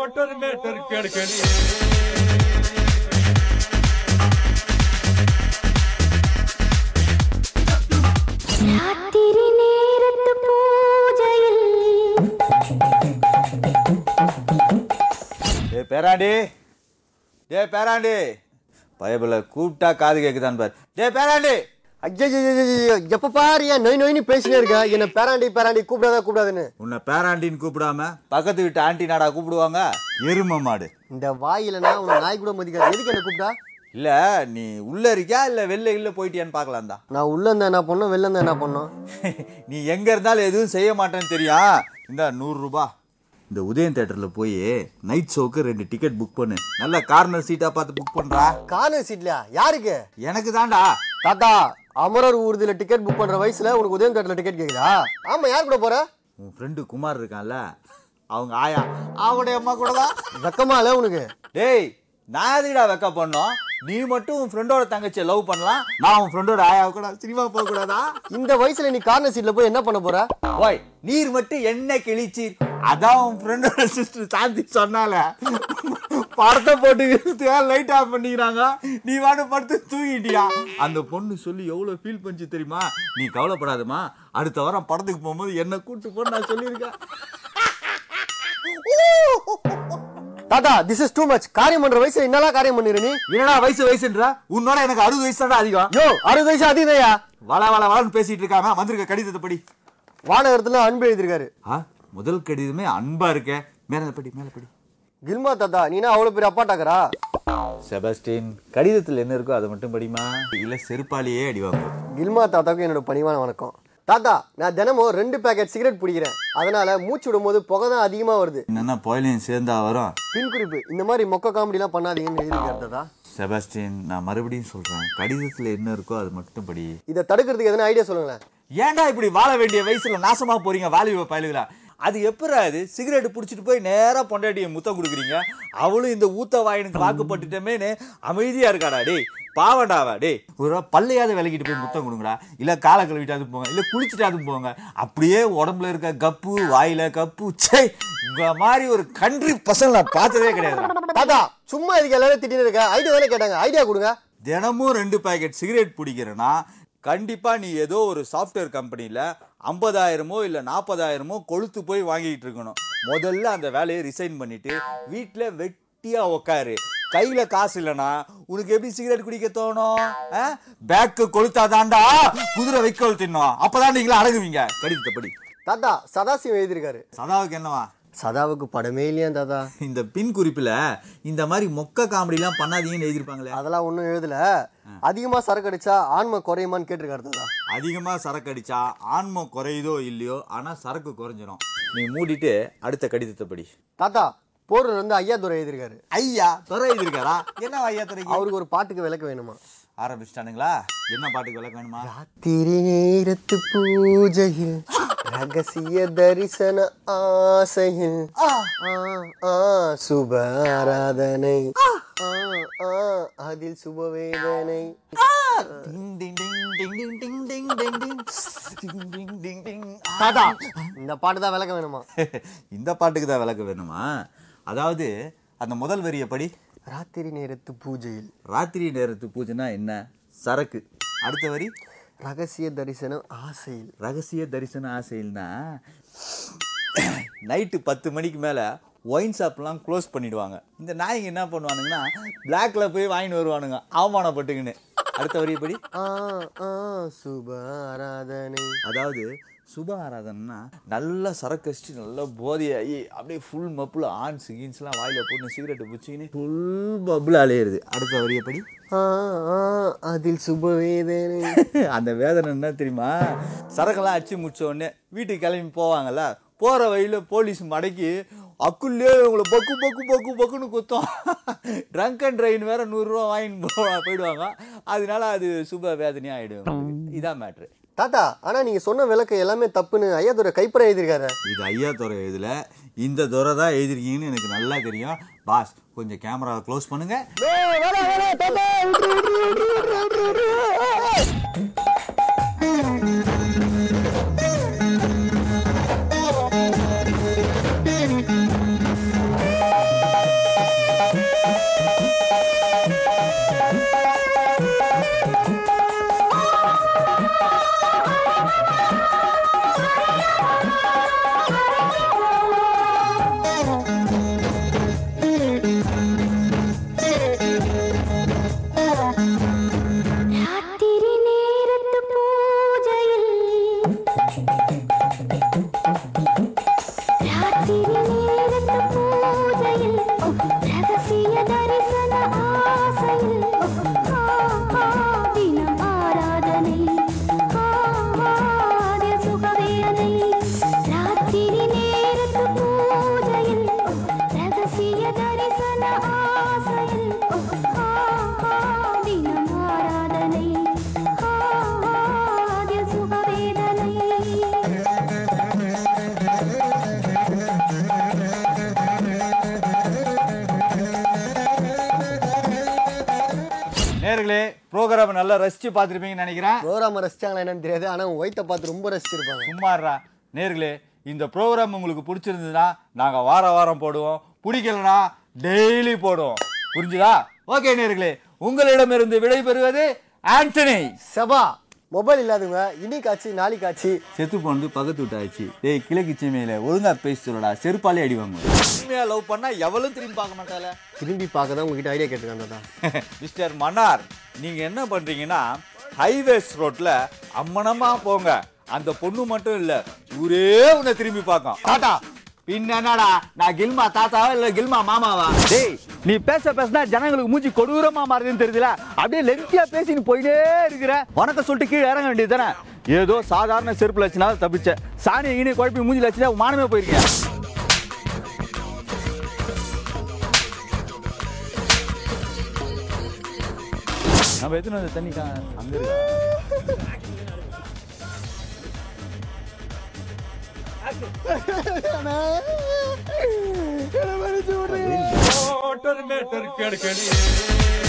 Matar matter கேட்கலையே രാത്രി നേരത്ത് പൂജയിൽ டே பேராண்டி டே பேராண்டி பயபில் கூப்பிட்டா காது கேக்குதான்னு பாரு டே பேராண்டி ஐயோ எப்ப பாரு ஏன் நொய் நொய்னு பேசினே இருக்க என்ன பேராண்டி பேராண்டி கூப்பிடாத கூப்பிடாதுன்னு உன்னை பேராண்டின்னு கூப்பிடாம பக்கத்து வீட்டு ஆண்டி நாடா கூப்பிடுவாங்க எரும மாடு இந்த வாயிலனா உன் நாய் கூட மதிக்காது எதுக்கு என்ன கூப்பிட்டா இல்ல நீ உள்ள இருக்கியா இல்ல வெளில இல்ல போயிட்டியான்னு பார்க்கலாம் தான் நான் உள்ள இருந்தா என்ன பண்ணோம் வெளில இருந்தா என்ன பண்ணோம் நீ எங்க இருந்தாலும் எதுவும் செய்ய மாட்டேன்னு தெரியும் இந்த நூறு ரூபாய் இந்த உதயம் தேட்டர்ல போய் நைட் ஷோக்கு ரெண்டு டிக்கெட் புக் பண்ணு நல்ல கார்னர் சீட்டா பார்த்து புக் பண்றா கார்னர் சீட்லயா யாருக்கு எனக்கு தான்டா தாத்தா அமரர் ஊர்தியில டிக்கெட் புக் பண்ற வயசுல உனக்கு உதயம் தேட்டர்ல டிக்கெட் கேக்குதா ஆமா யார் கூட போற உன் ஃப்ரெண்டு குமார் இருக்கான்ல அவங்க ஆயா அவனுடைய அம்மா கூட தான் வெக்கமா இல்ல உனக்கு டேய் நான் எதுக்குடா வெக்க பண்ணோம் நீ மட்டும் உன் ஃப்ரெண்டோட தங்கச்சியை லவ் பண்ணலாம் நான் உன் ஃப்ரெண்டோட ஆயாவை கூட சினிமா போக கூடாதா இந்த வயசுல நீ கார்னர் சீட்ல போய் என்ன பண்ண போற ஓய் நீர் மட்டும் என்ன கிழிச்சீர் அதான் உன் ஃப்ரெண்டோட சிஸ்டர் சாந்தி சொன்னால படத்தை போட்டு லைட் ஆஃப் பண்ணிக்கிறாங்க நீ வாட படுத்து தூங்கிட்டியா அந்த பொண்ணு சொல்லி எவ்வளவு ஃபீல் பண்ணிச்சு தெரியுமா நீ கவலைப்படாதம்மா அடுத்த வாரம் படத்துக்கு போகும்போது என்ன கூட்டு போன்னு நான் சொல்லியிருக்கேன் தாத்தா திஸ் இஸ் டூ மச் காரியம் பண்ற வயசுல என்னலாம் காரியம் பண்ணிரு நீ என்னடா வயசு வயசுன்ற உன்னோட எனக்கு அறுபது வயசு தான்டா அதிகம் யோ அறுபது வயசு அதிகதையா வள வள வளன்னு பேசிட்டு இருக்காம வந்திருக்க கடிதத்தை படி வானகரத்துல அன்பு எழுதிருக்காரு ஆ முதல் கடிதமே அன்பா இருக்க மேல படி மேல படி கில்மா தாத்தா நீனா அவ்வளவு பெரிய அப்பாட்டாக்கறா செபஸ்டின் கடிதத்தில் என்ன இருக்கோ அதை மட்டும் படிமா இல்ல செருப்பாலேயே அடி வாங்கும் கில்மா தாத்தாவுக்கு என்னோட பணிவான வணக்கம் தாத்தா நான் தினமும் ரெண்டு பேக்கெட் சிகரெட் பிடிக்கிறேன் அதனால மூச்சு விடும்போது புகை தான் அதிகமா வருது என்னன்னா புயலையும் சேர்ந்தா வரும் பின் குறிப்பு இந்த மாதிரி மொக்க காமெடிலாம் பண்ணாதீங்கன்னு எழுதியிருக்காரு தாத்தா செபாஸ்டின் நான் மறுபடியும் சொல்றேன் கடிதத்துல என்ன இருக்கோ அது மட்டும் படி இதை தடுக்கிறதுக்கு எதனா ஐடியா சொல்லுங்களேன் ஏன்டா இப்படி வாழ வேண்டிய வயசுல நாசமா போறீங்க வாலிப பயலுகளா அது எப்படா அது சிகரெட் பிடிச்சிட்டு போய் நேரா பொண்டாட்டிய முத்தம் கொடுக்குறீங்க அவளும் இந்த ஊத்த வாயனுக்கு வாக்குப்பட்டுட்டமேனு அமைதியா இருக்காடா டேய் பாவண்டாவா டேய் ஒரு தடவை பல்லையாவது விலகிட்டு போய் முத்தம் கொடுங்கடா இல்ல காலை கழுவிட்டாது போங்க இல்ல குளிச்சுட்டாது போங்க அப்படியே உடம்புல இருக்க கப்பு வாயில கப்பு சே உங்க மாதிரி ஒரு கண்ட்ரி பசங்க நான் பார்த்ததே கிடையாது தாத்தா சும்மா இதுக்கு எல்லாரும் திட்டின்னு இருக்க ஐடியா தானே கேட்டாங்க ஐடியா கொடுங்க தினமும் ரெண்டு பாக்கெட் சிகரெட் பிடிக்கிறேன்னா கண்டிப்பா நீ ஏதோ ஒரு சாஃப்ட்வேர் கம்பெனில ஐம்பதாயிரமோ இல்ல நாற்பதாயிரமோ கொழுத்து போய் வாங்கிட்டு இருக்கணும் முதல்ல அந்த வேலையை ரிசைன் பண்ணிட்டு வீட்டுல வெட்டியா உக்காரு கையில காசு இல்லனா உனக்கு எப்படி சிகரெட் குடிக்க தோணும் பேக்கு கொளுத்தாதாண்டா குதிரை வைக்கோல் தின்னும் அப்பதான் நீங்களா அடங்குவீங்க கடிதத்தை படி தாத்தா சதாசிவம் எழுதியிருக்காரு சதாவுக்கு என்னவா சதாவுக்கு படமே இல்லையா தாத்தா இந்த பின் குறிப்புல இந்த மாதிரி மொக்க காமெடிலாம் பண்ணாதீங்கன்னு எழுதியிருப்பாங்களே அதெல்லாம் ஒன்றும் எழுதல அதிகமா சரக்கு அடிச்சா ஆன்மை குறையுமான்னு கேட்டிருக்காரு தாத்தா அதிகமா சரக்கு அடிச்சா ஆன்மம் குறையுதோ இல்லையோ ஆனா சரக்கு குறைஞ்சிரும் நீ மூடிட்டு அடுத்த கடிதத்தை படி தாத்தா போர்ல இருந்து ஐயாதுரை எழுதியிருக்காரு ஐயா துறை எழுதியிருக்காரா என்ன ஐயா துறைக்கு அவருக்கு ஒரு பாட்டுக்கு விளக்க வேணுமா ஆரம்பிச்சிட்டானுங்களா என்ன பாட்டுக்கு விளக்க வேணுமா ராத்திரி நேரத்து பூஜையில் ரகசிய தரிசன ஆசையில் ஆ, ஆ, சுப ஆராதனை ஆ, ஆ, அதில் சுபவேதனை டிங் டிங் டிங் டிங் டிங் டிங் டிங் டிங் டிங். டிங் டிங் டிங் டிங். தாத்தா இந்த பாட்டு தான் விளக்க வேணுமா இந்த பாட்டுக்கு தான் விளக்க வேணுமா அதாவது அந்த முதல் வரிய படி ராத்திரி நேரத்து பூஜையில் ராத்திரி நேரத்து பூஜைனா என்ன சரக்கு அடுத்த வரி ரகசிய தரிசனம் ஆசையில் ரகசிய தரிசன ஆசையில்னா நைட்டு பத்து மணிக்கு மேலே ஒயின் ஷாப்லாம் க்ளோஸ் பண்ணிடுவாங்க இந்த நாய்ங்க என்ன பண்ணுவானுங்கன்னா பிளாக்ல போய் வாங்கிட்டு வருவானுங்க அவமானப்பட்டுக்கின்னு அடுத்த வரியப்படி ஆ, ஆ, சுப ஆராதனை அதாவது சுப ஆராதனைனா நல்லா சரக்கு அடிச்சு நல்லா போதையாகி அப்படியே ஃபுல் மப்பில் ஆன்ஸ் கீன்ஸ்லாம் வாயில போட்டு சிகரெட்டு பிடிச்சிக்கின்னு ஃபுல் பப்புள் அலையிறது அடுத்த வரியப்படி ஆ, ஆ, அதில் சுபவேதனை அந்த வேதனை என்ன தெரியுமா சரக்கெல்லாம் அடிச்சு முடிச்ச உடனே வீட்டுக்கு கிளம்பி போவாங்கல்ல போகிற வழியில் போலீஸ் மடக்கி அக்குள்ளே உங்களை பக்கு பக்கு பக்கு பக்குன்னு குத்தம் ட்ரங்க் அண்ட் ட்ரெயின் வேற நூறுரூவா வாங்கிட்டு போ போயிடுவாங்க அதனால அது சுப வேதனையாக ஆகிடும் இதான் மேட்ரு தாத்தா ஆனா நீங்க சொன்ன விளக்கு எல்லாமே தப்புன்னு ஐயாதுரை கைப்பற எழுதியிருக்காரு இது ஐயா துறை இதில் இந்த துறை தான் எழுதிருக்கீங்கன்னு எனக்கு நல்லா தெரியும் பாஸ் கொஞ்சம் கேமராவை க்ளோஸ் பண்ணுங்க நேர்களே ப்ரோக்ராம் நல்லா ரசிச்சு பார்த்துருப்பீங்கன்னு நினைக்கிறேன் ப்ரோக்ராம் ரசிச்சாங்களா என்னன்னு தெரியாது ஆனா உங்க ஒயிட்ட பார்த்து ரொம்ப ரசிச்சிருப்பாங்க சும்மாறா நேர்களே இந்த ப்ரோக்ராம் உங்களுக்கு பிடிச்சிருந்ததுன்னா நாங்கள் வார வாரம் போடுவோம் பிடிக்கலனா டெய்லி போடுவோம் புரிஞ்சுதா ஓகே நேர்களே உங்களிடமிருந்து விடைபெறுவது ஆண்டனி சபா மொபைல் இல்லாதவங்க இன்னைக்காச்சு நாளைக்காச்சு செத்து போனது பக்கத்து விட்டாச்சு டேய் கிழக்கு சீமையில ஒழுங்கா பேசி சொல்லடா செருப்பாலே அடி வாங்க உண்மையா லவ் பண்ணா எவளும் திரும்பி பார்க்க மாட்டாள திரும்பி பார்க்க தான் உங்ககிட்ட ஐடியா கேட்டுருக்காங்க தாத்தா மிஸ்டர் மன்னார் நீங்க என்ன பண்றீங்கன்னா ஹைவேஸ் ரோட்ல அம்மனமா போங்க அந்த பொண்ணு மட்டும் இல்ல ஊரே உன்னை திரும்பி பார்க்கும் தாத்தா பின்ன என்னடா நான் கில்மா தாத்தாவா இல்ல கில்மா மாமாவா டேய் நீ பேச பேசினா ஜனங்களுக்கு மூஞ்சி கொடூரமா மாறுதுன்னு தெரியுதுல அப்படியே லென்த்தியா பேசி நீ போயிட்டே இருக்கிற வணக்கம் சொல்லிட்டு கீழே இறங்க வேண்டியது தானே ஏதோ சாதாரண செருப்பு லட்சணால தப்பிச்ச சாணி ஈனி குழப்பி மூஞ்சி லட்சணா மானமே போயிருக்கேன் நம்ம எத்தனை வந்து தண்ணி கா அங்க இருக்கா மோட்டர் மேட்டர் கிடக்கடி